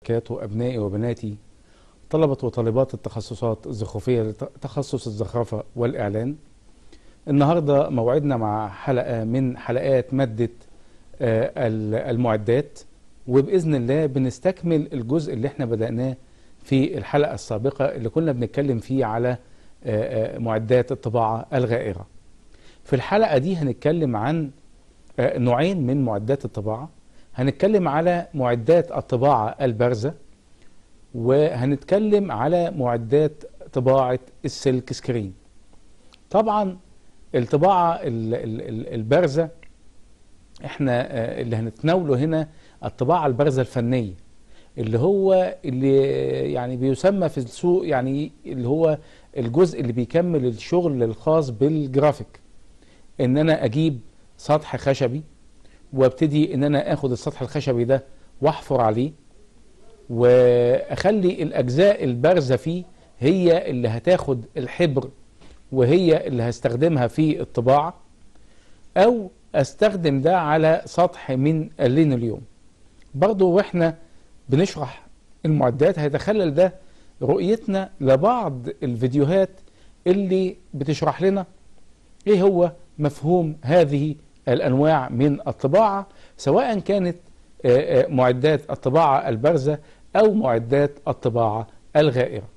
وبركاته أبنائي وبناتي طلبة وطالبات التخصصات الزخرفية تخصص الزخرفة والإعلان النهاردة موعدنا مع حلقة من حلقات مادة آه، المعدات وبإذن الله بنستكمل الجزء اللي احنا بدأناه في الحلقة السابقة اللي كنا بنتكلم فيه على آه، آه، معدات الطباعة الغائرة في الحلقة دي هنتكلم عن آه، نوعين من معدات الطباعة هنتكلم على معدات الطباعة البارزة وهنتكلم على معدات طباعة السلك سكرين طبعا الطباعة ال- ال- ال- البارزة احنا آه، اللي هنتناوله هنا الطباعة البارزة الفنية اللي هو اللي يعني بيسمى في السوق يعني اللي هو الجزء اللي بيكمل الشغل الخاص بالجرافيك ان انا اجيب سطح خشبي وابتدي ان انا اخد السطح الخشبي ده واحفر عليه واخلي الاجزاء البارزه فيه هي اللي هتاخد الحبر وهي اللي هستخدمها في الطباعه او استخدم ده على سطح من اللينوليوم برضو واحنا بنشرح المعدات هيتخلل ده رؤيتنا لبعض الفيديوهات اللي بتشرح لنا ايه هو مفهوم هذه الانواع من الطباعه سواء كانت آه، آه، معدات الطباعه البارزه او معدات الطباعه الغائره.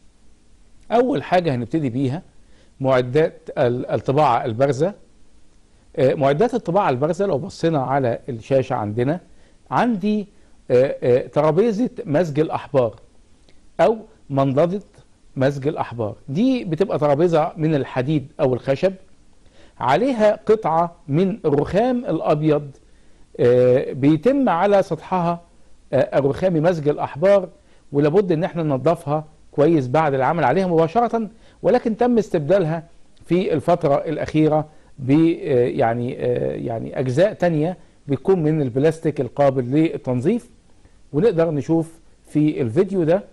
اول حاجه هنبتدي بيها معدات ال- الطباعه البارزه آه، معدات الطباعه البارزه لو بصينا على الشاشه عندنا عندي آه، آه، ترابيزه مزج الاحبار او منضده مزج الاحبار دي بتبقى ترابيزه من الحديد او الخشب عليها قطعة من الرخام الأبيض آه، بيتم على سطحها آه، الرخام مزج الأحبار ولابد إن احنا ننظفها كويس بعد العمل عليها مباشرة ولكن تم استبدالها في الفترة الأخيرة ب آه، يعني آه، يعني أجزاء تانية بتكون من البلاستيك القابل للتنظيف ونقدر نشوف في الفيديو ده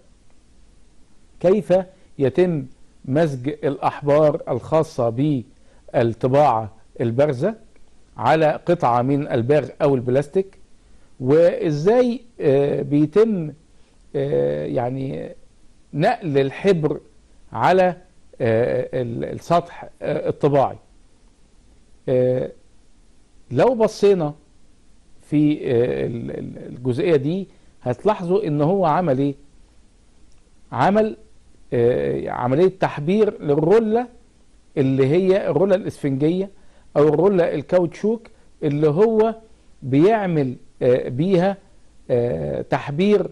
كيف يتم مزج الأحبار الخاصة بالطباعة البارزة على قطعة من الباغ أو البلاستيك وإزاي آه، بيتم آه، يعني نقل الحبر على آه، ال- السطح آه، الطباعي آه، لو بصينا في آه، ال- ال- الجزئية دي هتلاحظوا ان هو عمل ايه عمل آه، عملية تحبير للرولة اللي هي الرولة الإسفنجية أو الرولة الكاوتشوك اللي هو بيعمل آه، بيها آه، تحبير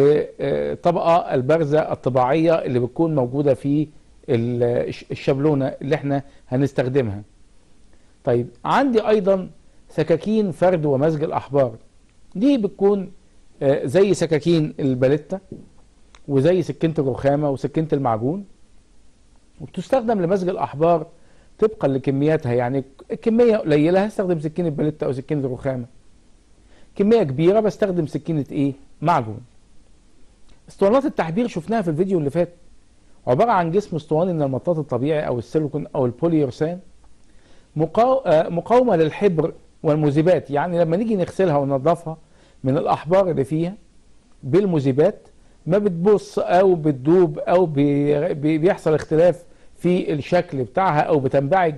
للطبقة البارزة الطبيعية اللي بتكون موجودة في ال- الش- الشابلونة اللي احنا هنستخدمها طيب عندي أيضا سكاكين فرد ومزج الأحبار دي بتكون آه، زي سكاكين الباليتا وزي سكينة الرخامة وسكينة المعجون وبتستخدم لمزج الأحبار طبقا لكمياتها يعني كمية قليلة هستخدم سكينة باليتا أو سكينة الرخامة كمية كبيرة بستخدم سكينة إيه؟ معجون اسطوانات التحبير شفناها في الفيديو اللي فات عبارة عن جسم اسطواني من المطاط الطبيعي أو السيليكون أو البوليورسان مقاو- آه، مقاومة للحبر والمذيبات يعني لما نيجي نغسلها وننظفها من الأحبار اللي فيها بالمذيبات ما بتبص او بتدوب او بي- بي- بيحصل اختلاف في الشكل بتاعها او بتنبعج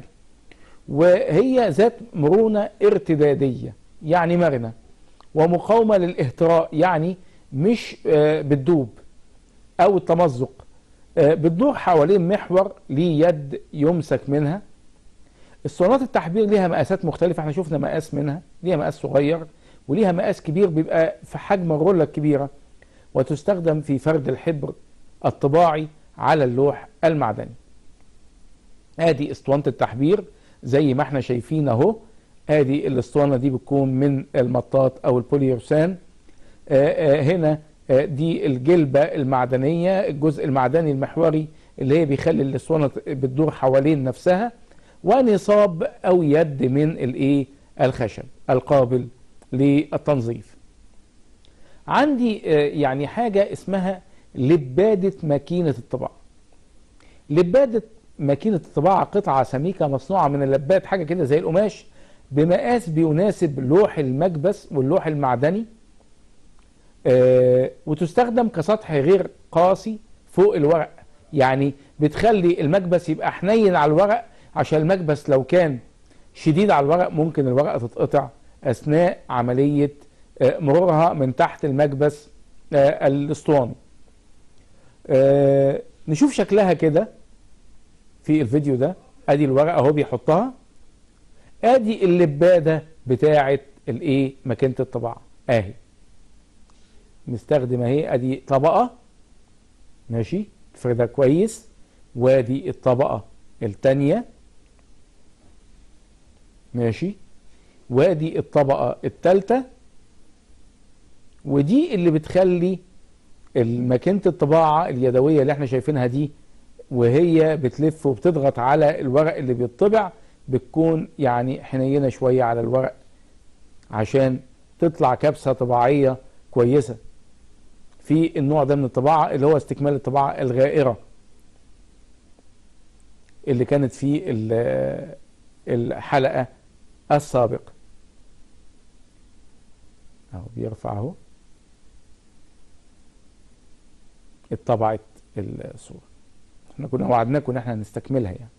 وهي ذات مرونة ارتدادية يعني مرنة ومقاومة للاهتراء يعني مش آه، بتدوب او التمزق آه، بتدور حوالين محور ليه يد يمسك منها اسطوانات التحبير ليها مقاسات مختلفة احنا شفنا مقاس منها ليها مقاس صغير وليها مقاس كبير بيبقى في حجم الرولة الكبيرة وتستخدم في فرد الحبر الطباعي على اللوح المعدني ادي اسطوانة التحبير زي ما احنا شايفين اهو ادي الاسطوانة دي بتكون من المطاط او البوليورسان آه، آه، هنا آه، دي الجلبة المعدنية الجزء المعدني المحوري اللي هي بيخلي الاسطوانة بتدور حوالين نفسها ونصاب او يد من الايه الخشب القابل للتنظيف عندي آه، يعني حاجة اسمها لبادة ماكينة الطباعة لبادة ماكينة الطباعة قطعة سميكة مصنوعة من اللبات حاجة كده زي القماش بمقاس بيناسب لوح المكبس واللوح المعدني آه، وتستخدم كسطح غير قاسي فوق الورق يعني بتخلي المكبس يبقى حنين على الورق عشان المكبس لو كان شديد على الورق ممكن الورقة تتقطع أثناء عملية آه، مرورها من تحت المكبس آه، الاسطواني آه، نشوف شكلها كده في الفيديو ده ادي الورقة اهو بيحطها ادي اللبادة بتاعة الايه ماكينة الطباعة اهي مستخدم اهي ادي طبقة ماشي تفردها كويس وادي الطبقة التانية ماشي وادي الطبقة التالتة ودي اللي بتخلي ماكينة الطباعة اليدوية اللي احنا شايفينها دي وهي بتلف وبتضغط على الورق اللي بيطبع بتكون يعني حنينة شوية على الورق عشان تطلع كبسة طباعية كويسة في النوع ده من الطباعة اللي هو استكمال الطباعة الغائرة اللي كانت في الحلقة السابقة اهو بيرفع اهو اتطبعت الصورة احنا كنا وعدناكم ان احنا نستكملها يعني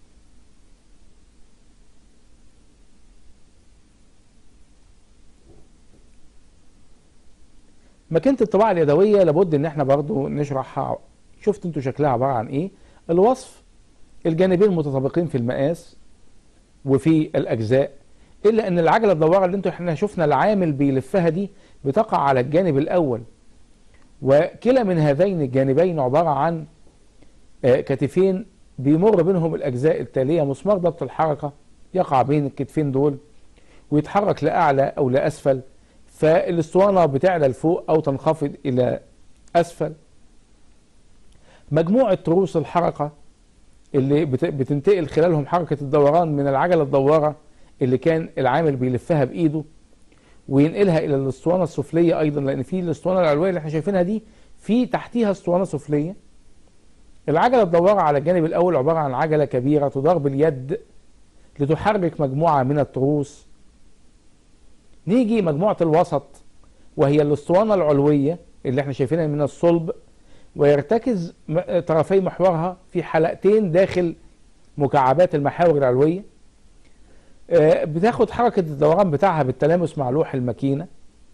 ماكينة الطباعة اليدوية لابد ان احنا برضو نشرحها شفت انتوا شكلها عبارة عن ايه الوصف الجانبين متطابقين في المقاس وفي الاجزاء الا ان العجلة الدوارة اللي انتوا احنا شفنا العامل بيلفها دي بتقع على الجانب الاول وكلا من هذين الجانبين عبارة عن كتفين بيمر بينهم الأجزاء التالية مسمار ضبط الحركة يقع بين الكتفين دول ويتحرك لأعلى أو لأسفل فالاسطوانة بتعلى لفوق أو تنخفض إلى أسفل مجموعة تروس الحركة اللي بتنتقل خلالهم حركة الدوران من العجلة الدوارة اللي كان العامل بيلفها بإيده وينقلها الى الاسطوانه السفليه ايضا لان في الاسطوانه العلويه اللي احنا شايفينها دي في تحتيها اسطوانه سفليه العجله الدواره على الجانب الاول عباره عن عجله كبيره تدار باليد لتحرك مجموعه من التروس نيجي مجموعه الوسط وهي الاسطوانه العلويه اللي احنا شايفينها من الصلب ويرتكز طرفي محورها في حلقتين داخل مكعبات المحاور العلويه بتاخد حركة الدوران بتاعها بالتلامس مع لوح الماكينة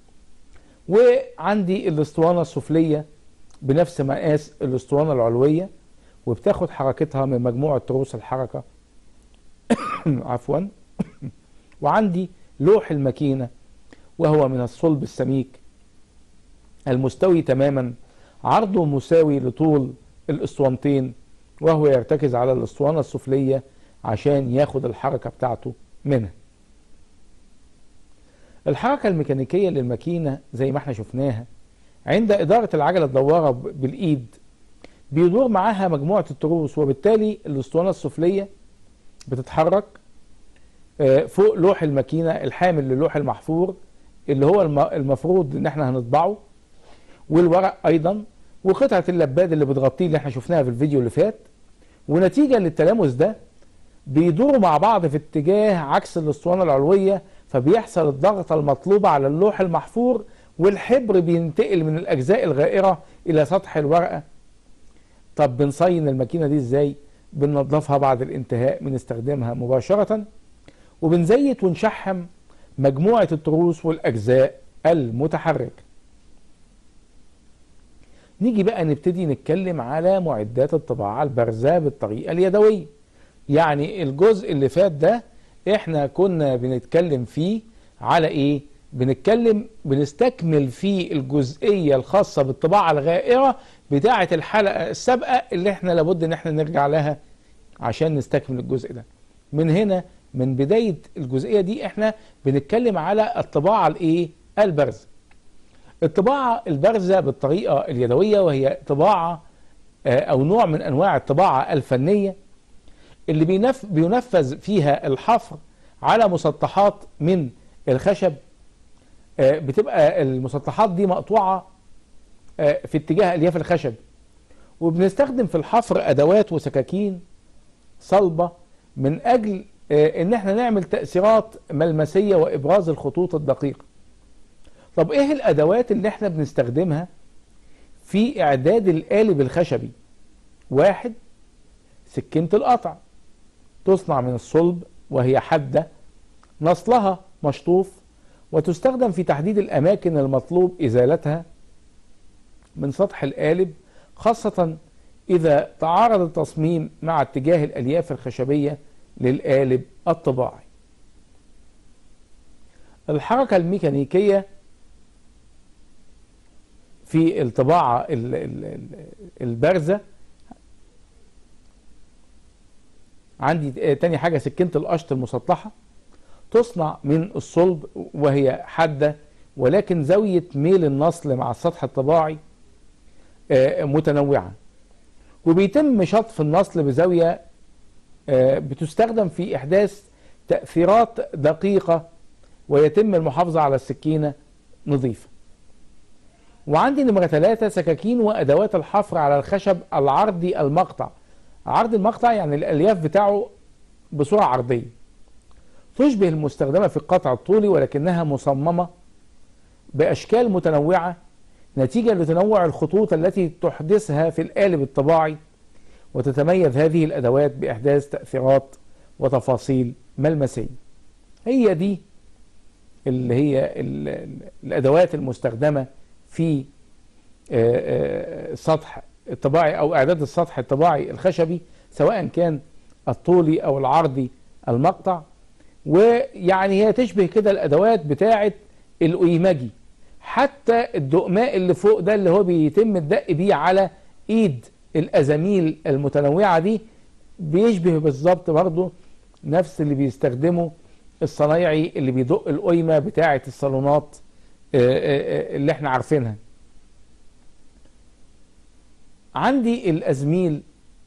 وعندي الاسطوانة السفلية بنفس مقاس الاسطوانة العلوية وبتاخد حركتها من مجموعة تروس الحركة عفوا وعندي لوح الماكينة وهو من الصلب السميك المستوي تماما عرضه مساوي لطول الاسطوانتين وهو يرتكز على الاسطوانة السفلية عشان ياخد الحركة بتاعته منها الحركة الميكانيكية للماكينة زي ما احنا شفناها عند إدارة العجلة الدوارة بالإيد بيدور معاها مجموعة التروس وبالتالي الأسطوانة السفلية بتتحرك فوق لوح الماكينة الحامل للوح المحفور اللي هو المفروض ان احنا هنطبعه والورق ايضا وقطعة اللباد اللي بتغطيه اللي احنا شفناها في الفيديو اللي فات ونتيجة للتلامس ده بيدوروا مع بعض في اتجاه عكس الاسطوانه العلويه فبيحصل الضغط المطلوبه على اللوح المحفور والحبر بينتقل من الاجزاء الغائره الى سطح الورقه طب بنصين الماكينه دي ازاي بننظفها بعد الانتهاء من استخدامها مباشره وبنزيت ونشحم مجموعه التروس والاجزاء المتحركه نيجي بقى نبتدي نتكلم على معدات الطباعه البارزه بالطريقه اليدويه يعني الجزء اللي فات ده احنا كنا بنتكلم فيه على ايه بنتكلم بنستكمل فيه الجزئية الخاصة بالطباعة الغائرة بتاعة الحلقة السابقة اللي احنا لابد ان احنا نرجع لها عشان نستكمل الجزء ده من هنا من بداية الجزئية دي احنا بنتكلم على الطباعة الايه البارزة الطباعة البارزة بالطريقة اليدوية وهي طباعة او نوع من انواع الطباعة الفنية اللي بينف بينفذ فيها الحفر على مسطحات من الخشب بتبقى المسطحات دي مقطوعة في اتجاه الياف الخشب وبنستخدم في الحفر ادوات وسكاكين صلبة من اجل ان احنا نعمل تأثيرات ملمسية وابراز الخطوط الدقيقة طب ايه الادوات اللي احنا بنستخدمها في اعداد القالب الخشبي واحد سكينة القطع تصنع من الصلب وهي حادة نصلها مشطوف وتستخدم في تحديد الأماكن المطلوب إزالتها من سطح القالب خاصة إذا تعارض التصميم مع اتجاه الألياف الخشبية للقالب الطباعي الحركة الميكانيكية في الطباعة البارزة عندي تاني حاجة سكينة القشط المسطحة تصنع من الصلب وهي حادة ولكن زاوية ميل النصل مع السطح الطباعي متنوعة وبيتم شطف النصل بزاوية بتستخدم في إحداث تأثيرات دقيقة ويتم المحافظة على السكينة نظيفة وعندي نمرة ثلاثة سكاكين وأدوات الحفر على الخشب العرضي المقطع عرض المقطع يعني الألياف بتاعه بصورة عرضية تشبه المستخدمة في القطع الطولي ولكنها مصممة بأشكال متنوعة نتيجة لتنوع الخطوط التي تحدثها في القالب الطباعي وتتميز هذه الأدوات بإحداث تأثيرات وتفاصيل ملمسية هي دي اللي هي الأدوات المستخدمة في سطح الطباعي أو إعداد السطح الطباعي الخشبي سواء كان الطولي أو العرضي المقطع ويعني هي تشبه كده الأدوات بتاعة الأيمجي حتى الدقماء اللي فوق ده اللي هو بيتم الدق بيه على ايد الازاميل المتنوعة دي بيشبه بالظبط برضه نفس اللي بيستخدمه الصنايعي اللي بيدق القيمة بتاعة الصالونات اللي احنا عارفينها عندي الازميل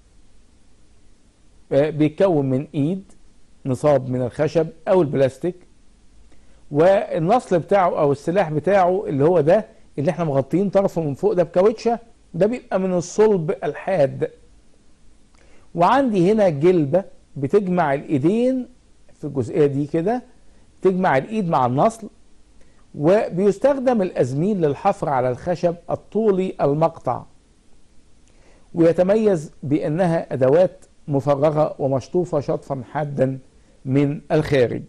بيتكون من ايد نصاب من الخشب او البلاستيك والنصل بتاعه او السلاح بتاعه اللي هو ده اللي احنا مغطيين طرفه من فوق ده بكاوتشه ده بيبقى من الصلب الحاد وعندي هنا جلبة بتجمع الايدين في الجزئية دي كده تجمع الايد مع النصل وبيستخدم الازميل للحفر على الخشب الطولي المقطع ويتميز بانها ادوات مفرغة ومشطوفة شطفا حادا من الخارج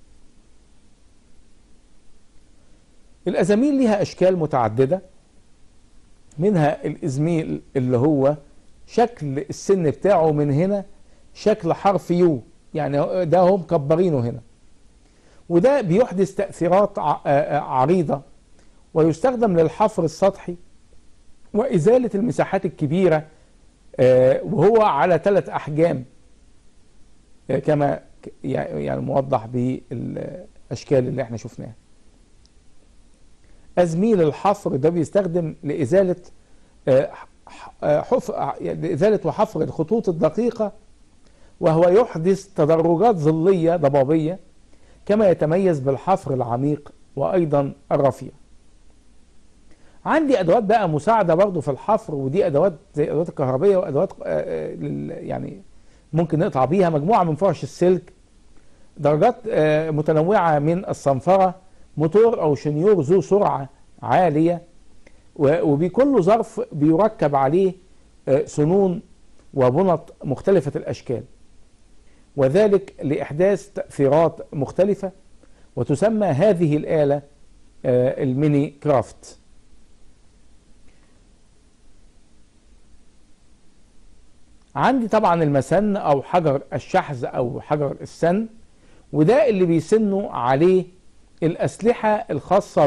الأزاميل لها أشكال متعددة منها الإزميل اللي هو شكل السن بتاعه من هنا شكل حرف يو يعني ده هم مكبرينه هنا وده بيحدث تأثيرات عريضة ويستخدم للحفر السطحي وإزالة المساحات الكبيرة وهو على ثلاث أحجام كما يعني موضح بالأشكال اللي احنا شفناها أزميل الحفر ده بيستخدم لإزالة حفر لإزالة وحفر الخطوط الدقيقة وهو يحدث تدرجات ظلية ضبابية كما يتميز بالحفر العميق وأيضا الرفيع عندي أدوات بقى مساعدة برضو في الحفر ودي أدوات زي الأدوات الكهربية وأدوات يعني ممكن نقطع بيها مجموعة من فرش السلك درجات متنوعة من الصنفرة موتور أو شنيور ذو سرعة عالية وبكل ظرف بيركب عليه سنون وبنط مختلفة الأشكال وذلك لإحداث تأثيرات مختلفة وتسمى هذه الآلة الميني كرافت عندي طبعا المسن أو حجر الشحذ أو حجر السن وده اللي بيسنوا عليه الأسلحة الخاصة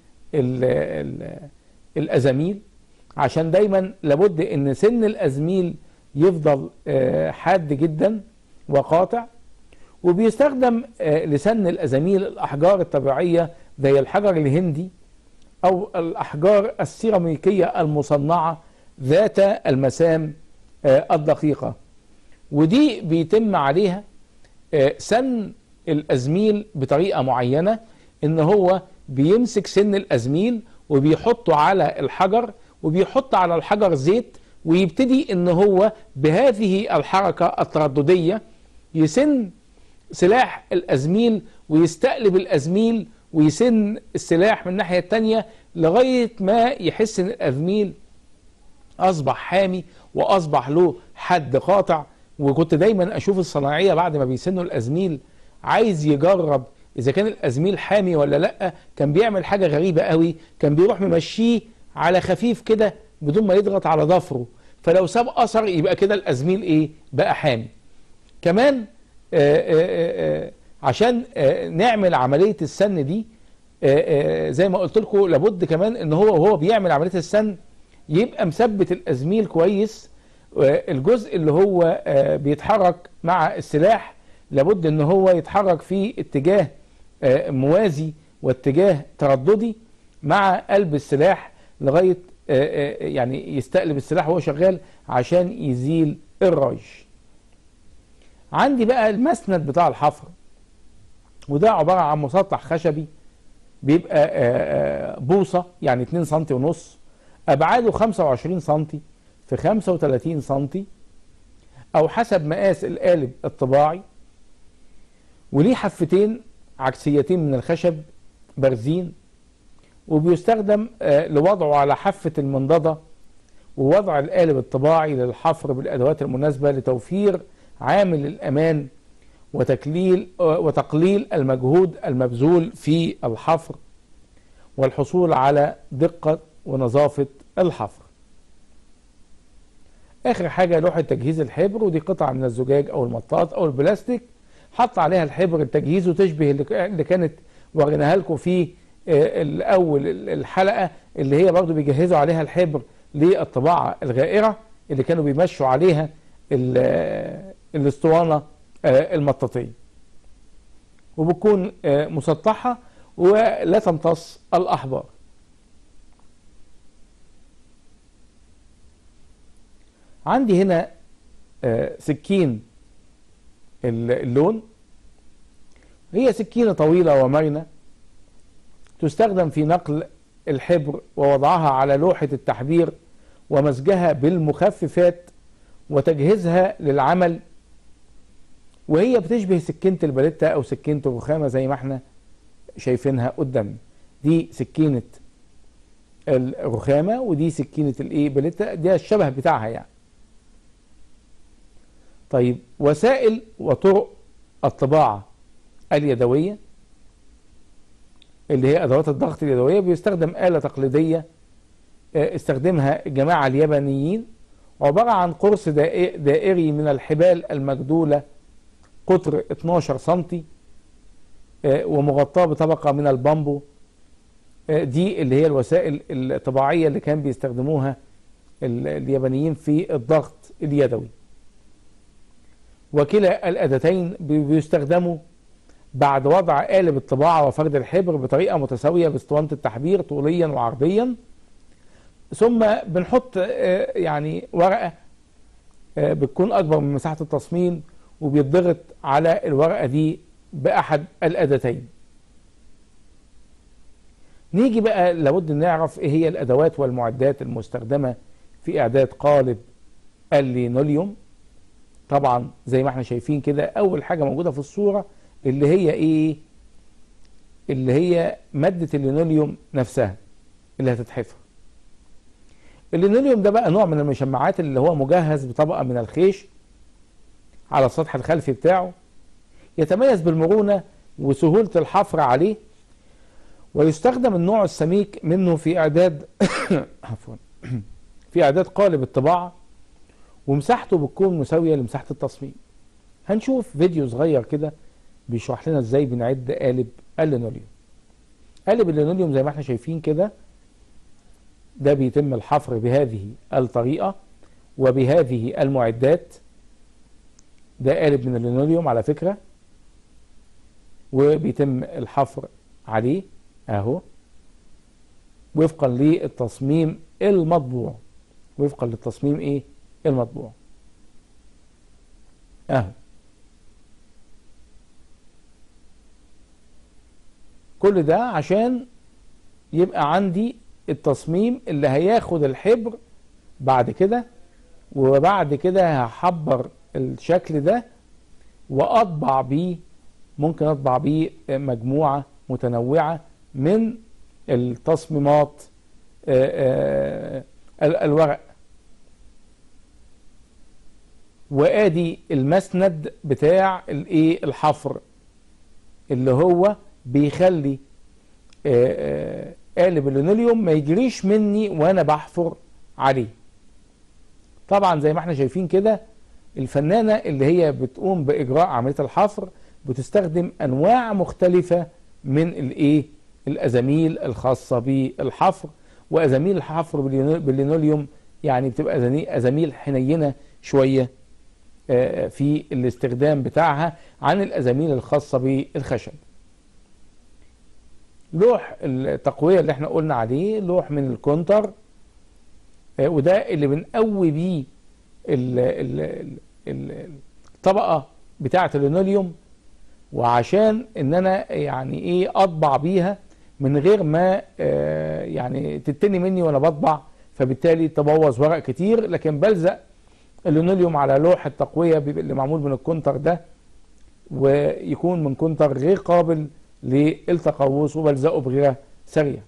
بالأزاميل عشان دايما لابد ان سن الأزميل يفضل حاد جدا وقاطع وبيستخدم لسن الأزاميل الأحجار الطبيعية زي الحجر الهندي أو الأحجار السيراميكية المصنعة ذات المسام الدقيقة ودي بيتم عليها سن الأزميل بطريقة معينة ان هو بيمسك سن الازميل وبيحطه على الحجر وبيحط على الحجر زيت ويبتدي ان هو بهذه الحركة الترددية يسن سلاح الازميل ويستقلب الازميل ويسن السلاح من الناحية التانية لغاية ما يحس ان الازميل اصبح حامي واصبح له حد قاطع وكنت دايما اشوف الصناعية بعد ما بيسنوا الازميل عايز يجرب اذا كان الازميل حامي ولا لا كان بيعمل حاجة غريبة قوي كان بيروح ممشيه على خفيف كده بدون ما يضغط على ضفره فلو ساب اثر يبقى كده الازميل ايه بقى حامي كمان آآ آآ عشان آآ نعمل عملية السن دي زي ما قلت لكم لابد كمان ان هو وهو بيعمل عملية السن يبقى مثبت الازميل كويس الجزء اللي هو بيتحرك مع السلاح لابد ان هو يتحرك في اتجاه موازي واتجاه ترددي مع قلب السلاح لغاية يعني يستقلب السلاح وهو شغال عشان يزيل الريش عندي بقى المسند بتاع الحفر وده عبارة عن مسطح خشبي بيبقى بوصة يعني 2 سم ونص أبعاده 25 سم في 35 سم أو حسب مقاس القالب الطباعي وليه حفتين عكسيتين من الخشب بارزين وبيستخدم لوضعه على حافة المنضدة ووضع القالب الطباعي للحفر بالأدوات المناسبة لتوفير عامل الأمان وتكليل وتقليل المجهود المبذول في الحفر والحصول على دقة ونظافة الحفر آخر حاجة لوحة تجهيز الحبر ودي قطعة من الزجاج أو المطاط أو البلاستيك حط عليها الحبر التجهيز وتشبه اللي كانت وريناها لكم في الأول الحلقة اللي هي برضو بيجهزوا عليها الحبر للطباعة الغائرة اللي كانوا بيمشوا عليها الاسطوانة المطاطية وبتكون مسطحة ولا تمتص الأحبار عندي هنا سكين اللون هي سكينة طويلة ومرنة تستخدم في نقل الحبر ووضعها على لوحة التحبير ومزجها بالمخففات وتجهيزها للعمل وهي بتشبه سكينة الباليتا أو سكينة الرخامة زي ما احنا شايفينها قدامنا دي سكينة الرخامة ودي سكينة الايه باليتا دي الشبه بتاعها يعني طيب وسائل وطرق الطباعة اليدوية اللي هي أدوات الضغط اليدوية بيستخدم آلة تقليدية استخدمها الجماعة اليابانيين عبارة عن قرص دائري من الحبال المجدولة قطر 12 سنتي ومغطاة بطبقة من البامبو دي اللي هي الوسائل الطباعية اللي كان بيستخدموها اليابانيين في الضغط اليدوي وكلا الأداتين بيستخدموا بعد وضع قالب الطباعة وفرد الحبر بطريقة متساوية باسطوانة التحبير طوليا وعرضيا ثم بنحط يعني ورقة بتكون أكبر من مساحة التصميم وبيضغط على الورقة دي بأحد الأداتين نيجي بقى لابد نعرف ايه هي الأدوات والمعدات المستخدمة في إعداد قالب اللينوليوم طبعا زي ما احنا شايفين كده أول حاجة موجودة في الصورة اللي هي ايه اللي هي مادة اللينوليوم نفسها اللي هتتحفر اللينوليوم ده بقى نوع من المشمعات اللي هو مجهز بطبقة من الخيش على السطح الخلفي بتاعه يتميز بالمرونة وسهولة الحفر عليه ويستخدم النوع السميك منه في إعداد عفوا في إعداد قالب الطباعة ومساحته بتكون مساوية لمساحة التصميم هنشوف فيديو صغير كده بيشرح لنا ازاي بنعد قالب اللينوليوم قالب اللينوليوم زي ما احنا شايفين كده ده بيتم الحفر بهذه الطريقة وبهذه المعدات ده قالب من اللينوليوم على فكرة وبيتم الحفر عليه اهو وفقا للتصميم المطبوع وفقا للتصميم ايه المطبوع اهو كل ده عشان يبقى عندي التصميم اللي هياخد الحبر بعد كده وبعد كده هحبر الشكل ده واطبع بيه ممكن اطبع بيه مجموعة متنوعة من التصميمات آه، آه، الورق وادي المسند بتاع الايه الحفر اللي هو بيخلي آه، قالب اللينوليوم ما يجريش مني وانا بحفر عليه طبعا زي ما احنا شايفين كده الفنانة اللي هي بتقوم بإجراء عملية الحفر بتستخدم أنواع مختلفة من الإيه الأزاميل الخاصة بالحفر وأزاميل الحفر باللينوليوم يعني بتبقى أزاميل حنينة شوية في الاستخدام بتاعها عن الأزاميل الخاصة بالخشب لوح التقوية اللي احنا قلنا عليه لوح من الكونتر وده اللي بنقوي بيه الطبقة بتاعة اللينوليوم وعشان ان انا يعني ايه اطبع بيها من غير ما آه يعني تتني مني وانا بطبع فبالتالي تبوظ ورق كتير لكن بلزق اللينوليوم على لوح التقوية اللي معمول من الكونتر ده ويكون من كونتر غير قابل للتقوس وبلزقه بغيره سريع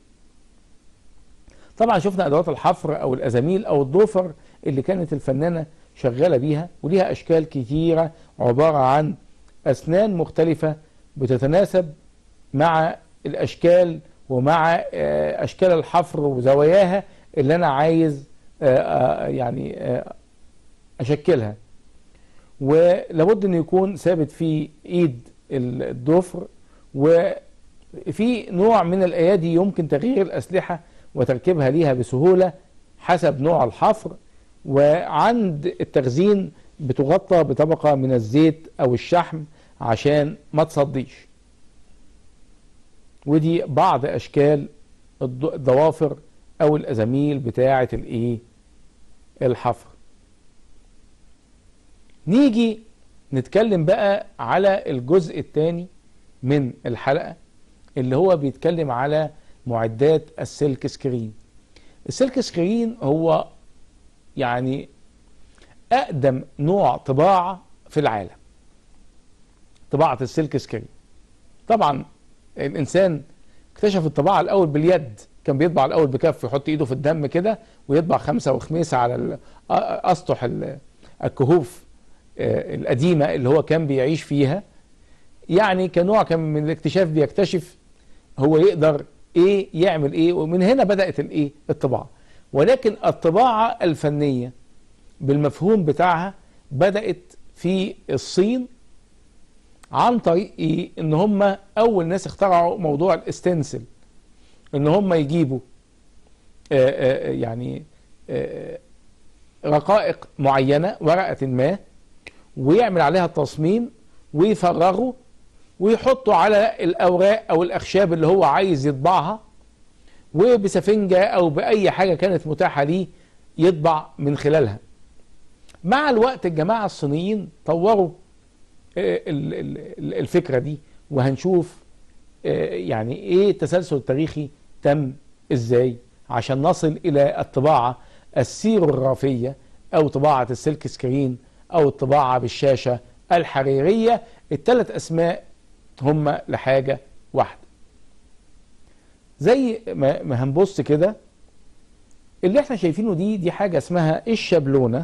طبعا شفنا ادوات الحفر او الازاميل او الضوفر اللي كانت الفنانة شغالة بيها وليها اشكال كتيرة عبارة عن اسنان مختلفة بتتناسب مع الاشكال ومع اشكال الحفر وزواياها اللي انا عايز يعني اشكلها ولابد ان يكون ثابت في ايد الضفر وفي نوع من الايادي يمكن تغيير الاسلحه وتركيبها ليها بسهوله حسب نوع الحفر وعند التخزين بتغطى بطبقه من الزيت او الشحم عشان ما تصديش ودي بعض اشكال الضوافر او الازاميل بتاعه الايه الحفر نيجي نتكلم بقى على الجزء الثاني من الحلقة اللي هو بيتكلم على معدات السلك سكرين السلك سكرين هو يعني أقدم نوع طباعة في العالم طباعة السلك سكرين طبعا الإنسان اكتشف الطباعة الأول باليد كان بيطبع الأول بكف يحط إيده في الدم كده ويطبع خمسة وخميسة على أسطح الكهوف القديمة اللي هو كان بيعيش فيها يعني كنوع كان من الاكتشاف بيكتشف هو يقدر ايه يعمل ايه ومن هنا بدأت الايه الطباعة ولكن الطباعة الفنية بالمفهوم بتاعها بدأت في الصين عن طريق ايه ان هم اول ناس اخترعوا موضوع الاستنسل ان هم يجيبوا آآ آآ يعني آآ رقائق معينة ورقة ما ويعمل عليها التصميم ويفرغه ويحطه على الأوراق أو الأخشاب اللي هو عايز يطبعها وبسفنجة أو بأي حاجة كانت متاحة ليه يطبع من خلالها مع الوقت الجماعة الصينيين طوروا الفكرة دي وهنشوف يعني ايه التسلسل التاريخي تم ازاي عشان نصل الى الطباعة السيروغرافية او طباعة السلك سكرين او الطباعة بالشاشة الحريرية الثلاث اسماء هم لحاجة واحدة زي ما هنبص كده اللي احنا شايفينه دي دي حاجة اسمها الشبلونة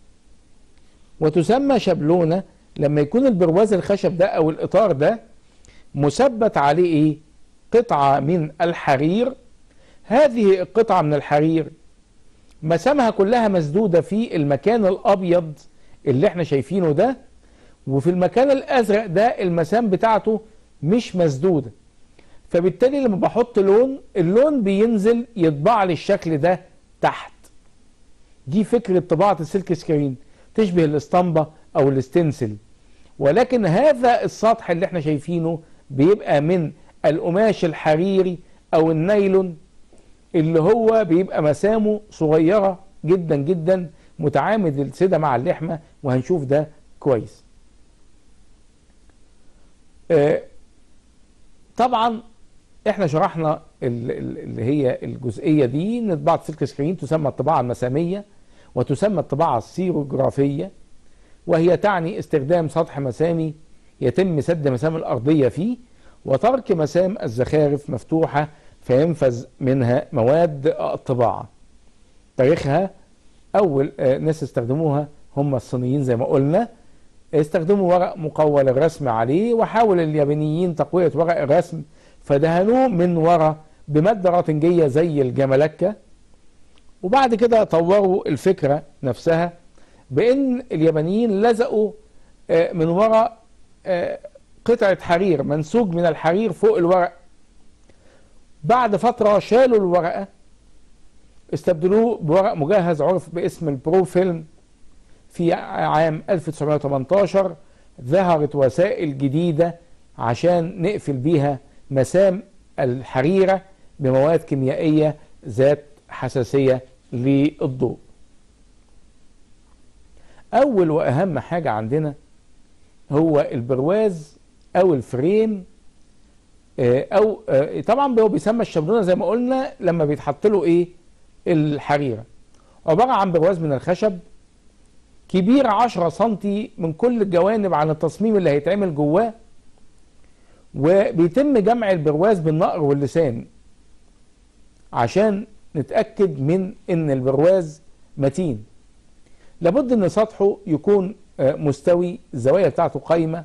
وتسمى شبلونة لما يكون البرواز الخشب ده او الاطار ده مثبت عليه ايه قطعة من الحرير هذه القطعة من الحرير مسامها كلها مسدودة في المكان الابيض اللي احنا شايفينه ده وفي المكان الازرق ده المسام بتاعته مش مسدودة فبالتالي لما بحط لون اللون بينزل يطبع لي الشكل ده تحت دي فكرة طباعة السلك سكرين تشبه الاسطمبة او الاستنسل ولكن هذا السطح اللي احنا شايفينه بيبقى من القماش الحريري او النايلون اللي هو بيبقى مسامه صغيرة جدا جدا متعامد السدة مع اللحمة وهنشوف ده كويس آه طبعا احنا شرحنا اللي هي الجزئية دي ان طباعة سلك سكرين تسمى الطباعة المسامية وتسمى الطباعة السيروجرافية وهي تعني استخدام سطح مسامي يتم سد مسام الأرضية فيه وترك مسام الزخارف مفتوحة فينفذ منها مواد الطباعة تاريخها أول ناس استخدموها هم الصينيين زي ما قلنا استخدموا ورق مقول الرسم عليه وحاول اليابانيين تقوية ورق الرسم فدهنوه من ورا بمادة راتنجية زي الجملكة وبعد كده طوروا الفكرة نفسها بأن اليابانيين لزقوا من ورا قطعة حرير منسوج من الحرير فوق الورق بعد فترة شالوا الورقة استبدلوه بورق مجهز عرف باسم البرو فيلم في عام 1918 ظهرت وسائل جديدة عشان نقفل بيها مسام الحريرة بمواد كيميائية ذات حساسية للضوء أول وأهم حاجة عندنا هو البرواز أو الفريم أو طبعا هو بيسمى الشبلونة زي ما قلنا لما بيتحط له إيه الحريرة عبارة عن برواز من الخشب كبير 10 سنتي من كل الجوانب عن التصميم اللي هيتعمل جواه وبيتم جمع البرواز بالنقر واللسان عشان نتأكد من ان البرواز متين لابد ان سطحه يكون مستوي الزوايا بتاعته قايمة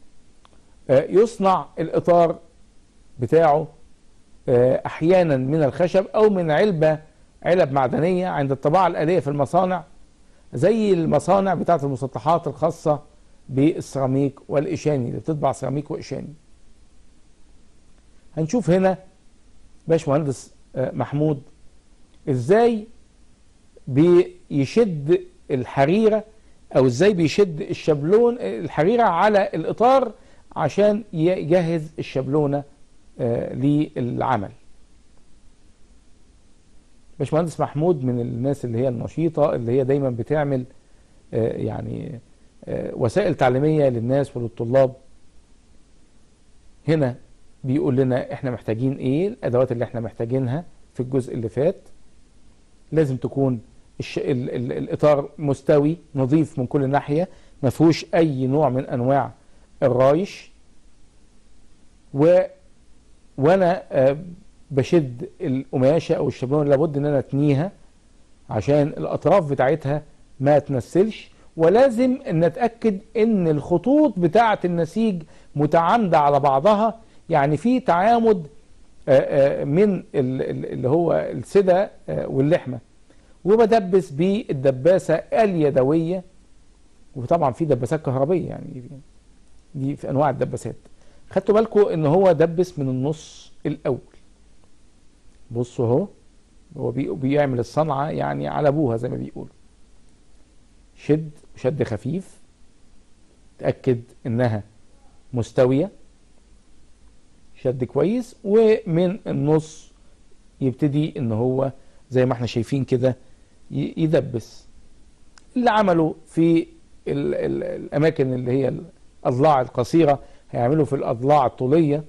يصنع الاطار بتاعه احيانا من الخشب او من علبة علب معدنية عند الطباعة الآلية في المصانع زي المصانع بتاعت المسطحات الخاصة بالسيراميك والإشاني اللي بتطبع سيراميك وإشاني هنشوف هنا باشمهندس محمود ازاي بيشد الحريرة او ازاي بيشد الشبلون الحريرة على الاطار عشان يجهز الشبلونة للعمل باشمهندس محمود من الناس اللي هي النشيطة اللي هي دايما بتعمل يعني وسائل تعليمية للناس وللطلاب هنا بيقول لنا احنا محتاجين ايه الادوات اللي احنا محتاجينها في الجزء اللي فات لازم تكون الش... ال... ال... الاطار مستوي نظيف من كل ناحية ما فيهوش اي نوع من انواع الرايش و وانا آه بشد القماشة او الشبلون لابد ان انا اتنيها عشان الاطراف بتاعتها ما تنسلش ولازم ان اتاكد ان الخطوط بتاعه النسيج متعامده على بعضها يعني في تعامد من اللي هو السدة واللحمة وبدبس بالدباسة اليدوية وطبعا في دباسات كهربية يعني دي في انواع الدباسات خدتوا بالكم ان هو دبس من النص الاول بصوا اهو هو بيعمل الصنعة يعني على ابوها زي ما بيقولوا شد شد خفيف تأكد انها مستوية شد كويس ومن النص يبتدي ان هو زي ما احنا شايفين كده يدبس اللي عمله في ال ال الاماكن اللي هي الاضلاع القصيرة هيعمله في الاضلاع الطولية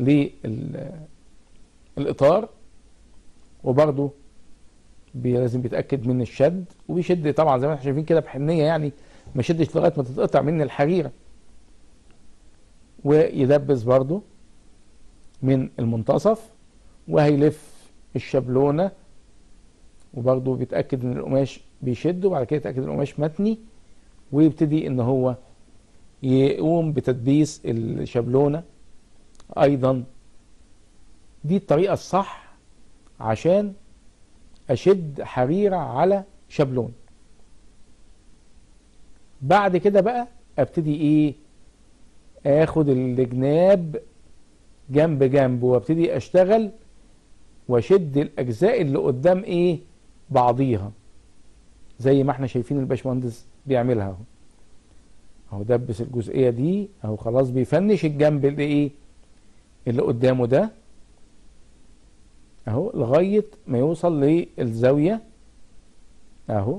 للاطار وبرضه لازم بيتاكد من الشد وبيشد طبعا زي ما احنا شايفين كده بحنيه يعني ما يشدش لغايه ما تتقطع من الحريره ويدبس برضه من المنتصف وهيلف الشبلونه وبرضه بيتاكد ان القماش بيشد وبعد كده يتاكد ان القماش متني ويبتدي ان هو يقوم بتدبيس الشبلونه ايضا دي الطريقه الصح عشان اشد حريرة على شبلون بعد كده بقى ابتدي ايه اخد الجناب جنب جنب وابتدي اشتغل واشد الاجزاء اللي قدام ايه بعضيها زي ما احنا شايفين الباشمهندس بيعملها اهو اهو دبس الجزئيه دي اهو خلاص بيفنش الجنب اللي ايه اللي قدامه ده اهو لغاية ما يوصل للزاوية اهو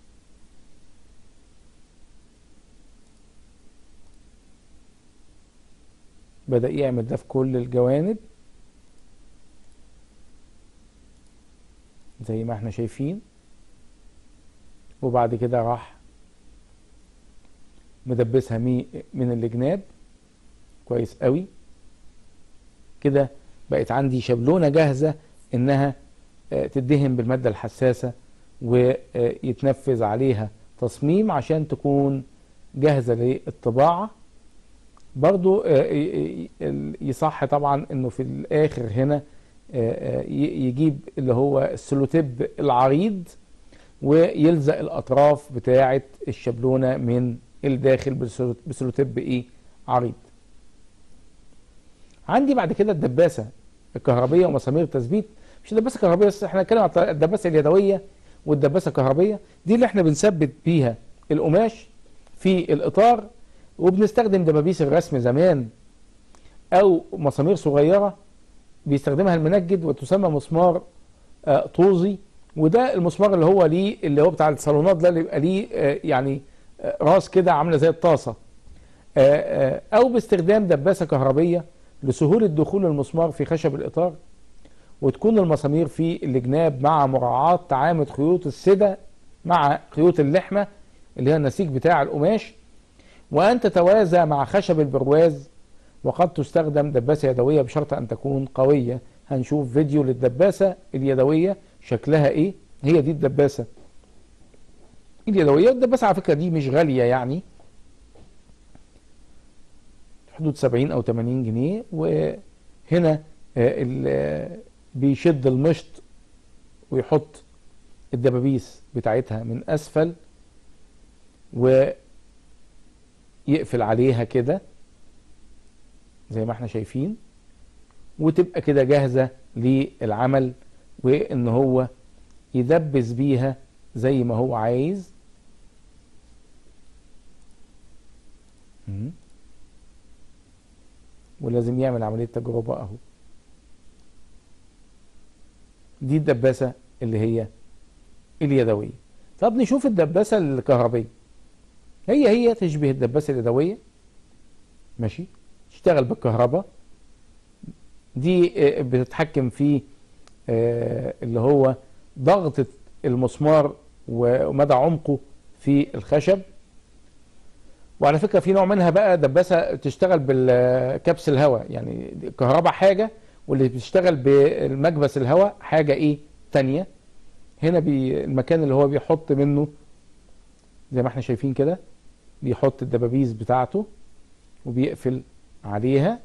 بدأ يعمل ده في كل الجوانب زي ما احنا شايفين وبعد كده راح مدبسها من الجناب كويس قوي كده بقت عندي شبلونة جاهزة انها تدهن بالمادة الحساسة ويتنفذ عليها تصميم عشان تكون جاهزة للطباعة برضو يصح طبعا انه في الاخر هنا يجيب اللي هو السلوتيب العريض ويلزق الاطراف بتاعه الشبلونه من الداخل بسلوتيب ايه عريض عندي بعد كده الدباسه الكهربيه ومسامير التثبيت مش الدباسه الكهربيه بس احنا هنتكلم عن الدباسه اليدويه والدباسه الكهربيه دي اللي احنا بنثبت بيها القماش في الاطار وبنستخدم دبابيس الرسم زمان او مسامير صغيره بيستخدمها المنجد وتسمى مسمار آه طوزي وده المسمار اللي هو ليه اللي هو بتاع الصالونات ده اللي بيبقى ليه آه يعني آه راس كده عامله زي الطاسه او باستخدام دباسه كهربيه لسهوله دخول المسمار في خشب الاطار وتكون المسامير في الجناب مع مراعاه تعامد خيوط السدة مع خيوط اللحمه اللي هي النسيج بتاع القماش وأن تتوازى مع خشب البرواز وقد تستخدم دباسة يدوية بشرط أن تكون قوية هنشوف فيديو للدباسة اليدوية شكلها إيه هي دي الدباسة اليدوية الدباسة على فكرة دي مش غالية يعني حدود 70 أو 80 جنيه وهنا بيشد المشط ويحط الدبابيس بتاعتها من أسفل و يقفل عليها كده زي ما احنا شايفين وتبقى كده جاهزة للعمل وان هو يدبس بيها زي ما هو عايز ولازم يعمل عملية تجربة اهو دي الدباسة اللي هي اليدوية طب نشوف الدباسة الكهربية هي هي تشبه الدباسة اليدوية ماشي تشتغل بالكهرباء دي بتتحكم في اللي هو ضغط المسمار ومدى عمقه في الخشب وعلى فكرة في نوع منها بقى دباسة تشتغل بالكبس الهواء يعني الكهرباء حاجة واللي بتشتغل بالمكبس الهواء حاجة ايه تانية هنا بي المكان اللي هو بيحط منه زي ما احنا شايفين كده بيحط الدبابيس بتاعته وبيقفل عليها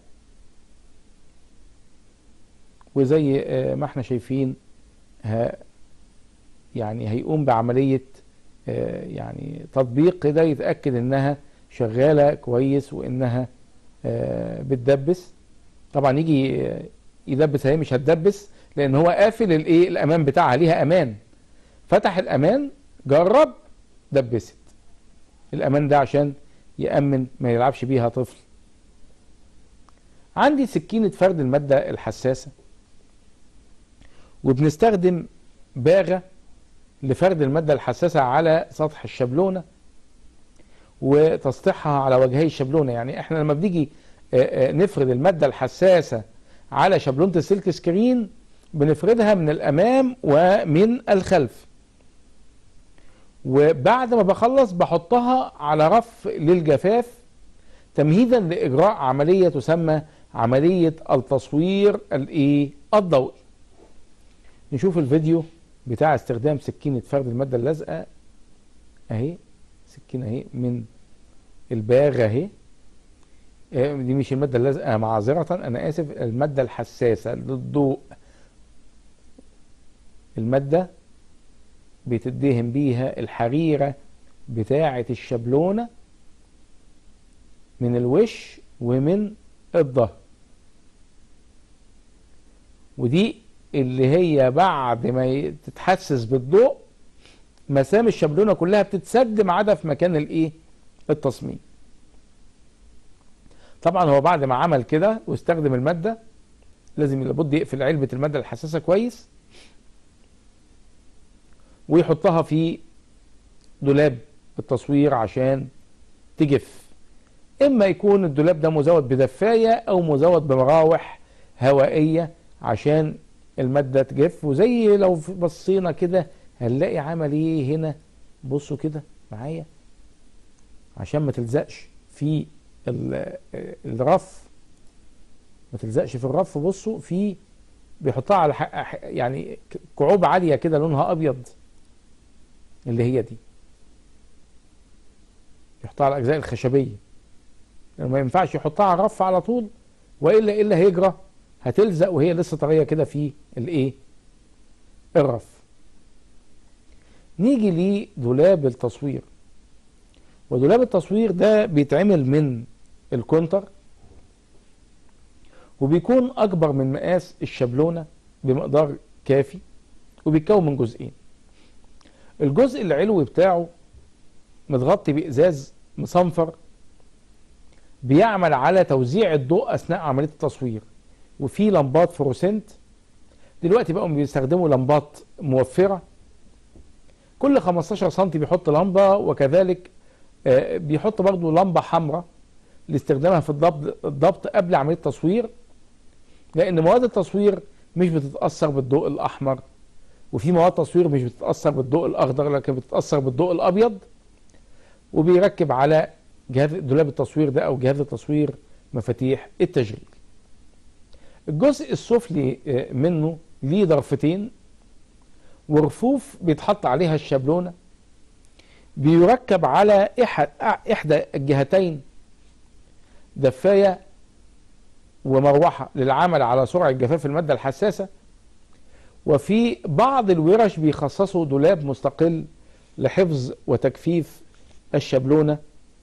وزي ما احنا شايفين ها يعني هيقوم بعملية يعني تطبيق كده يتأكد انها شغالة كويس وانها بتدبس طبعا يجي يدبس هي مش هتدبس لان هو قافل الايه الامان بتاعها ليها امان فتح الامان جرب دبست الامان ده عشان يامن ما يلعبش بيها طفل عندي سكينة فرد المادة الحساسة وبنستخدم باغة لفرد المادة الحساسة على سطح الشبلونة وتسطيحها على وجهي الشبلونة يعني احنا لما بنيجي نفرد المادة الحساسة على شبلونة السلك سكرين بنفردها من الأمام ومن الخلف وبعد ما بخلص بحطها على رف للجفاف تمهيدا لإجراء عملية تسمى عملية التصوير الايه الضوئي نشوف الفيديو بتاع استخدام سكينة فرد المادة اللازقة اهي سكينة اهي من الباغ اهي دي مش المادة اللازقة معذرة انا اسف المادة الحساسة للضوء المادة بتدهن بيها الحريرة بتاعة الشبلونة من الوش ومن الظهر ودي اللي هي بعد ما تتحسس بالضوء مسام الشبلونه كلها بتتسد ما عدا في مكان الايه التصميم طبعا هو بعد ما عمل كده واستخدم الماده لازم لابد يقفل علبه الماده الحساسه كويس ويحطها في دولاب التصوير عشان تجف اما يكون الدولاب ده مزود بدفايه او مزود بمراوح هوائيه عشان الماده تجف وزي لو بصينا كده هنلاقي عمل ايه هنا بصوا كده معايا عشان ما تلزقش في الرف ما تلزقش في الرف بصوا في بيحطها على ح- يعني كعوب عاليه كده لونها ابيض اللي هي دي يحطها على الاجزاء الخشبيه لأنه ما ينفعش يحطها على الرف على طول والا ايه اللي هيجرى هتلزق وهي لسه طريه كده في الايه الرف نيجي لدولاب التصوير ودولاب التصوير ده بيتعمل من الكونتر وبيكون اكبر من مقاس الشابلونه بمقدار كافي وبيتكون من جزئين الجزء العلوي بتاعه متغطي بازاز مصنفر بيعمل على توزيع الضوء اثناء عمليه التصوير وفي لمبات فلوروسنت دلوقتي بقوا بيستخدموا لمبات موفره كل 15 سم بيحط لمبه وكذلك آه، بيحط برضو لمبه حمراء لاستخدامها في الضبط الضبط قبل عمليه التصوير لان مواد التصوير مش بتتاثر بالضوء الاحمر وفي مواد تصوير مش بتتاثر بالضوء الاخضر لكن بتتاثر بالضوء الابيض وبيركب على جهاز دولاب التصوير ده او جهاز التصوير مفاتيح التشغيل الجزء السفلي آه، منه ليه ضرفتين ورفوف بيتحط عليها الشابلونه بيركب على إح- احدى الجهتين دفايه ومروحه للعمل على سرعه جفاف الماده الحساسه وفي بعض الورش بيخصصوا دولاب مستقل لحفظ وتجفيف الشابلونه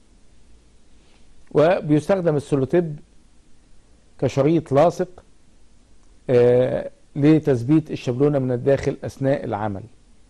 وبيستخدم السولوتيب كشريط لاصق آه، لتثبيت الشابلونه من الداخل اثناء العمل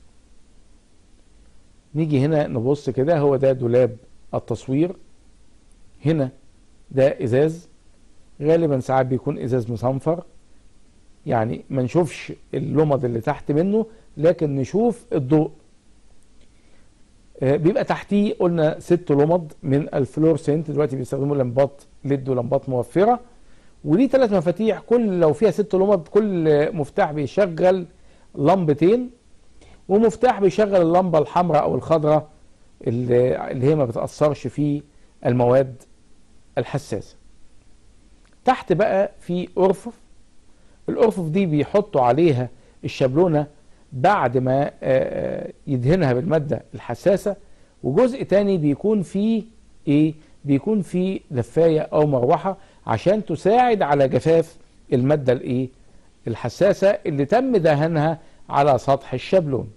نيجي هنا نبص كده هو ده دولاب التصوير هنا ده ازاز غالبا ساعات بيكون ازاز مصنفر يعني ما نشوفش اللمض اللي تحت منه لكن نشوف الضوء آه، بيبقى تحتيه قلنا ست لمض من الفلورسنت دلوقتي بيستخدموا لمبات ليد ولمبات موفره وليه ثلاث مفاتيح كل لو فيها ست لمض كل مفتاح بيشغل لمبتين ومفتاح بيشغل اللمبه الحمراء او الخضراء اللي اللي هي ما بتاثرش في المواد الحساسه تحت بقى في ارفف الارفف دي بيحطوا عليها الشابلونه بعد ما آه، يدهنها بالماده الحساسه وجزء تاني بيكون فيه ايه بيكون فيه دفايه او مروحه عشان تساعد على جفاف الماده الايه الحساسه اللي تم دهنها على سطح الشابلون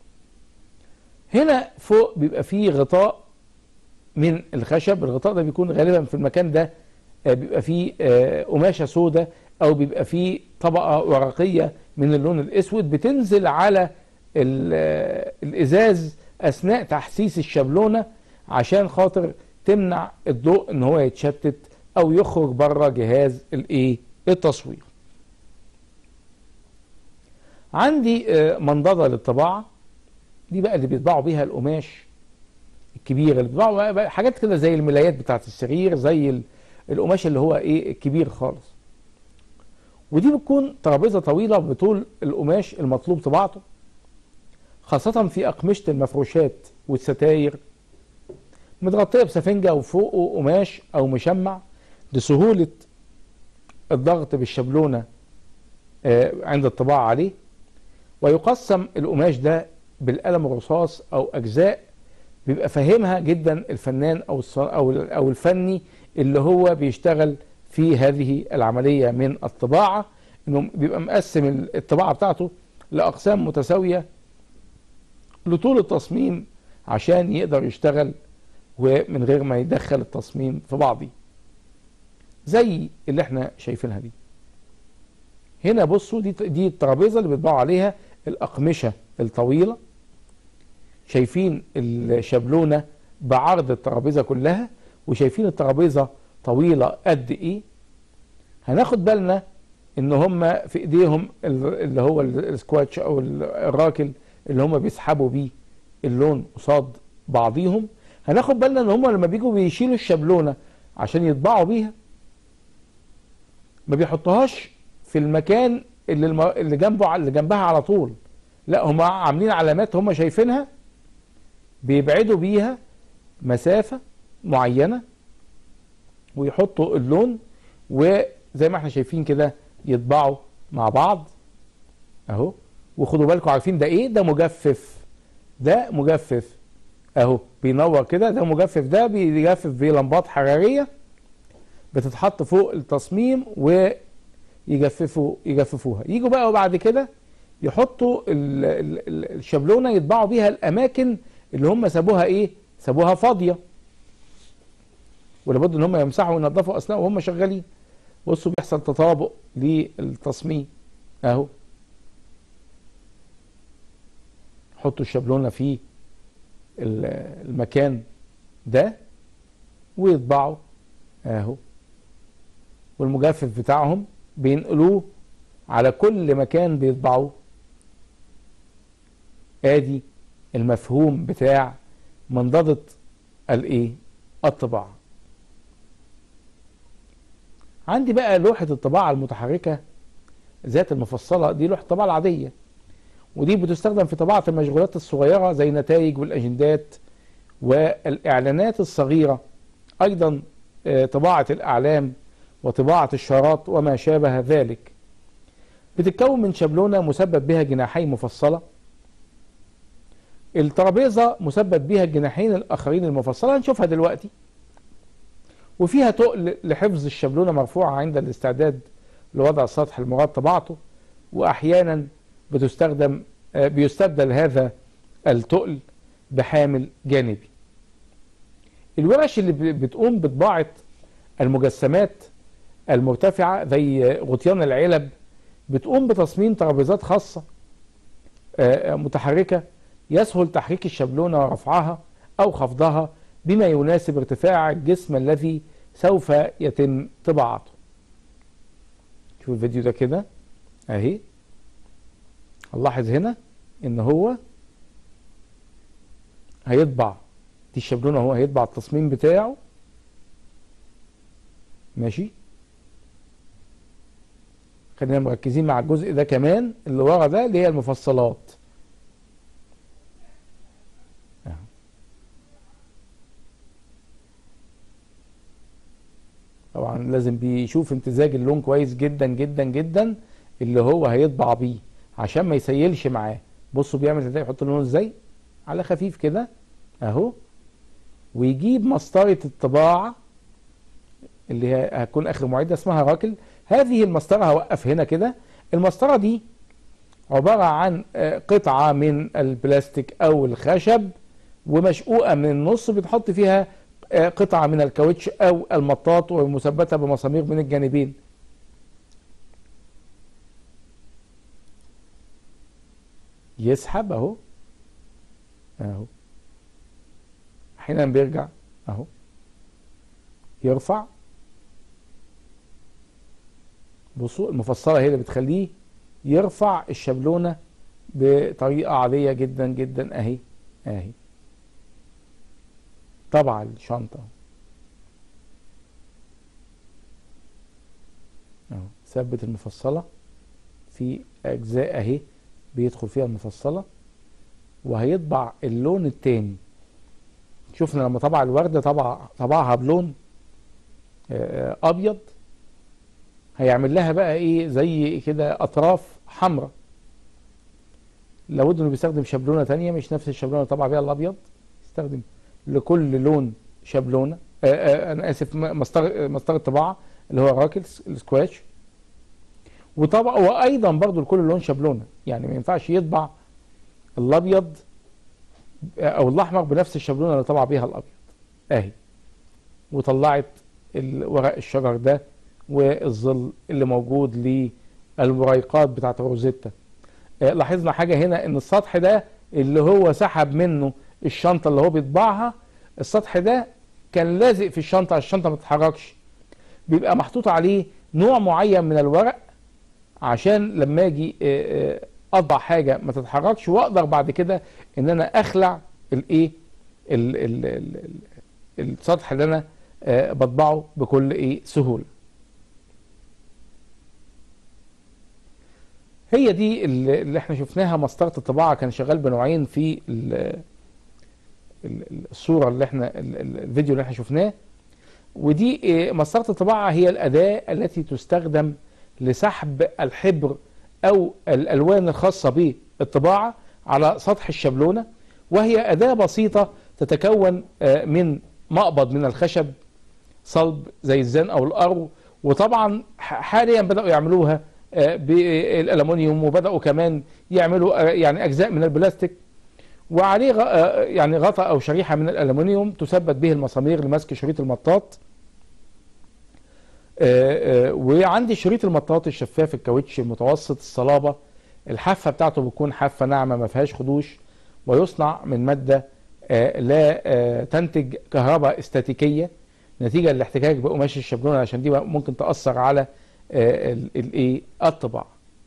هنا فوق بيبقى فيه غطاء من الخشب الغطاء ده بيكون غالبا في المكان ده آه، بيبقى فيه آه، قماشه سوداء او بيبقى فيه طبقه ورقيه من اللون الاسود بتنزل على ال- آه، الازاز اثناء تحسيس الشابلونه عشان خاطر تمنع الضوء ان هو يتشتت او يخرج بره جهاز الايه التصوير عندي آه، منضده للطباعه دي بقى اللي بيطبعوا بيها القماش الكبير اللي بيطبعوا بقى حاجات كده زي الملايات بتاعت السرير زي ال- القماش اللي هو ايه الكبير خالص ودي بتكون ترابيزه طويله بطول القماش المطلوب طباعته خاصه في اقمشه المفروشات والستاير متغطيه بسفنجه وفوقه قماش او مشمع لسهوله الضغط بالشبلونه آه، عند الطباعه عليه ويقسم القماش ده بالقلم الرصاص او اجزاء بيبقى فاهمها جدا الفنان او الص- او ال- او الفني اللي هو بيشتغل في هذه العمليه من الطباعه انه بيبقى مقسم ال- الطباعه بتاعته لاقسام متساويه لطول التصميم عشان يقدر يشتغل ومن غير ما يدخل التصميم في بعضه زي اللي احنا شايفينها دي هنا بصوا دي دي الترابيزه اللي بيطبعوا عليها الاقمشه الطويله شايفين الشابلونه بعرض الترابيزه كلها وشايفين الترابيزه طويله قد ايه هناخد بالنا ان هم في ايديهم ال- اللي هو ال- السكواتش او ال- الراكل اللي هم بيسحبوا بيه اللون قصاد بعضيهم هناخد بالنا ان هم لما بيجوا بيشيلوا الشابلونه عشان يطبعوا بيها ما بيحطوهاش في المكان اللي الم... اللي جنبه اللي جنبها على طول لا هم عاملين علامات هم شايفينها بيبعدوا بيها مسافة معينة ويحطوا اللون زي ما احنا شايفين كده يطبعوا مع بعض اهو وخدوا بالكم عارفين ده ايه ده مجفف ده مجفف اهو بينور كده ده مجفف ده بيجفف بلمبات حراريه بتتحط فوق التصميم ويجففوا يجففوها يجوا بقى بعد كده يحطوا ال- ال- ال- الشابلونه يطبعوا بيها الاماكن اللي هم سابوها ايه سابوها فاضيه ولابد ان هم يمسحوا وينظفوا اثناء وهم شغالين بصوا بيحصل تطابق للتصميم اهو حطوا الشابلونه في ال- المكان ده ويطبعوا اهو والمجفف بتاعهم بينقلوه على كل مكان بيطبعوه ادي المفهوم بتاع منضدة الايه الطباعة عندي بقى لوحة الطباعة المتحركة ذات المفصلة دي لوحة الطباعة العادية ودي بتستخدم في طباعة المشغولات الصغيرة زي النتائج والأجندات والإعلانات الصغيرة أيضا آه، طباعة الأعلام وطباعة الشارات وما شابه ذلك بتتكون من شابلونة مسبب بها جناحين مفصلة الترابيزة مسبب بها الجناحين الآخرين المفصلة هنشوفها دلوقتي وفيها تقل لحفظ الشابلونة مرفوعة عند الاستعداد لوضع السطح المراد طباعته وأحيانا بتستخدم آه، بيستبدل هذا التقل بحامل جانبي الورش اللي ب- بتقوم بطباعة المجسمات المرتفعة زي غطيان العلب بتقوم بتصميم ترابيزات خاصة آه، متحركة يسهل تحريك الشابلونة ورفعها أو خفضها بما يناسب ارتفاع الجسم الذي سوف يتم طباعته شوف الفيديو ده كده اهي هنلاحظ هنا ان هو هيطبع دي الشابلونة هو هيطبع التصميم بتاعه ماشي خلينا مركزين مع الجزء ده كمان اللي ورا ده اللي هي المفصلات أهو. طبعا لازم بيشوف امتزاج اللون كويس جدا جدا جدا اللي هو هيطبع بيه عشان ما يسيلش معاه بصوا بيعمل ازاي يحط اللون ازاي على خفيف كده اهو ويجيب مسطرة الطباعة اللي هي هتكون اخر معدة اسمها راكل هذه المسطرة هوقف هنا كده المسطرة دي عبارة عن آه، قطعة من البلاستيك او الخشب ومشقوقة من النص بتحط فيها آه، قطعة من الكاوتش او المطاط ومثبتة بمسامير من الجانبين يسحب اهو اهو احيانا بيرجع اهو يرفع بصوا المفصلة هي اللي بتخليه يرفع الشابلونة بطريقة عادية جدا جدا اهي اهي طبعا الشنطة اهو ثبت المفصلة في اجزاء اهي بيدخل فيها المفصلة وهيطبع اللون التاني شفنا لما طبع الوردة طبع طبعها بلون آه، ابيض هيعمل لها بقى ايه زي كده اطراف حمراء لابد انه بيستخدم شابلونه تانية مش نفس الشابلونه اللي طبع بيها الابيض يستخدم لكل لون شابلونه آه آه انا اسف م- مسطره مسطره طباعه اللي هو الراكل السكواش وطبع وايضا برضو لكل لون شابلونه يعني ما ينفعش يطبع الابيض او الاحمر بنفس الشابلونه اللي طبع بيها الابيض اهي وطلعت ال- ورق الشجر ده والظل اللي موجود للمرايقات بتاعت الروزيتا آه، لاحظنا حاجه هنا ان السطح ده اللي هو سحب منه الشنطه اللي هو بيطبعها السطح ده كان لازق في الشنطه عشان الشنطه ما تتحركش بيبقى محطوط عليه نوع معين من الورق عشان لما اجي آه، آه، اطبع حاجه ما تتحركش واقدر بعد كده ان انا اخلع الايه ال- ال- ال- ال- السطح اللي انا آه، بطبعه بكل ايه سهوله هي دي اللي اللي احنا شفناها مسطره الطباعه كان شغال بنوعين في ال- ال- الصوره اللي احنا ال- ال- الفيديو اللي احنا شفناه ودي آه، مسطرة الطباعة هي الأداة التي تستخدم لسحب الحبر أو الألوان الخاصة بالطباعة على سطح الشبلونة وهي أداة بسيطة تتكون آه، من مقبض من الخشب صلب زي الزن أو الأرو وطبعا ح- حاليا بدأوا يعملوها آه، بالألمنيوم وبدأوا كمان يعملوا آه، يعني أجزاء من البلاستيك وعليه غ- آه، يعني غطاء أو شريحة من الألمنيوم تثبت به المسامير لمسك شريط المطاط آه، آه، وعندي شريط المطاط الشفاف الكاوتش المتوسط الصلابة الحافة بتاعته بتكون حافة ناعمة ما فيهاش خدوش ويصنع من مادة آه، لا آه، تنتج كهرباء استاتيكية نتيجة للاحتكاك بقماش الشبلونة عشان دي ممكن تأثر على آه، ال- الايه الطباعة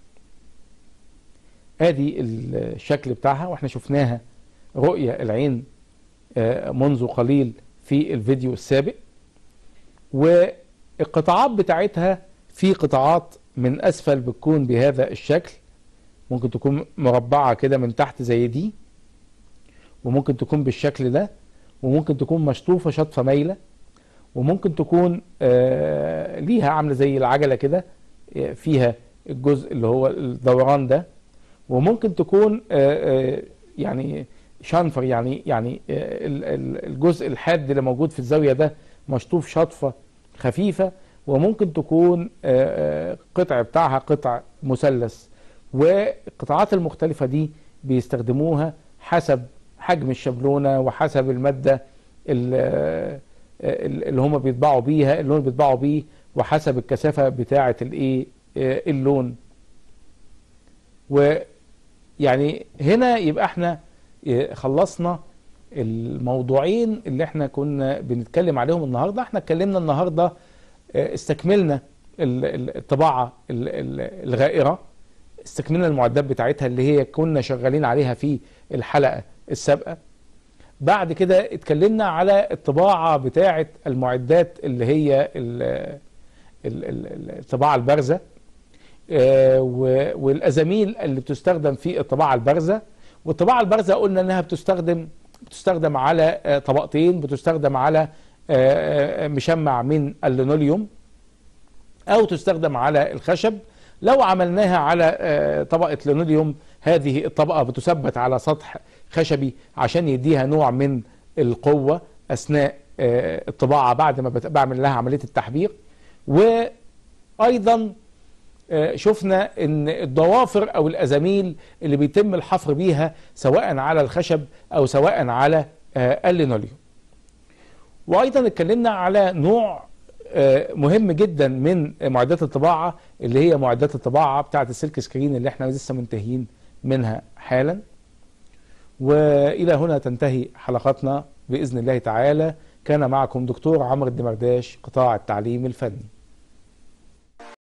ادي الشكل بتاعها واحنا شفناها رؤية العين آه، منذ قليل في الفيديو السابق والقطاعات بتاعتها في قطاعات من اسفل بتكون بهذا الشكل ممكن تكون مربعة كده من تحت زي دي وممكن تكون بالشكل ده وممكن تكون مشطوفة شطفة مايلة وممكن تكون آه، ليها عاملة زي العجلة كده آه، فيها الجزء اللي هو الدوران ده وممكن تكون آه، آه، يعني شانفر يعني يعني آه، ال- ال- الجزء الحاد اللي موجود في الزاوية ده مشطوف شطفة خفيفة وممكن تكون آه، آه، قطع بتاعها قطع مثلث والقطاعات المختلفة دي بيستخدموها حسب حجم الشبلونة وحسب المادة ال- آه، ال- اللي هم بيطبعوا بيها اللون اللي بيطبعوا بيه وحسب الكثافة بتاعة الايه آه، اللون ويعني هنا يبقى احنا آه، خلصنا الموضوعين اللي احنا كنا بنتكلم عليهم النهارده احنا اتكلمنا النهارده آه، استكملنا ال- ال- الطباعة ال- ال- الغائرة استكملنا المعدات بتاعتها اللي هي كنا شغالين عليها في الحلقة السابقة بعد كده اتكلمنا على الطباعة بتاعة المعدات اللي هي ال- ال- ال- الطباعة البارزة آه، و- والأزاميل اللي بتستخدم في الطباعة البارزة والطباعة البارزة قلنا انها بتستخدم بتستخدم على آه، طبقتين بتستخدم على آه، آه، مشمع من اللينوليوم او تستخدم على الخشب لو عملناها على آه، طبقة لينوليوم هذه الطبقة بتثبت على سطح خشبي عشان يديها نوع من القوة اثناء آه، الطباعة بعد ما بت- بعمل لها عملية التحبير وايضا آه، شفنا ان الضوافر او الازاميل اللي بيتم الحفر بيها سواء على الخشب او سواء على آه، اللينوليوم وايضا اتكلمنا على نوع آه، مهم جدا من معدات الطباعه اللي هي معدات الطباعه بتاعه السلك سكرين اللي احنا لسه منتهيين منها حالا والى هنا تنتهي حلقتنا باذن الله تعالى كان معكم دكتور عمرو الدمرداش قطاع التعليم الفني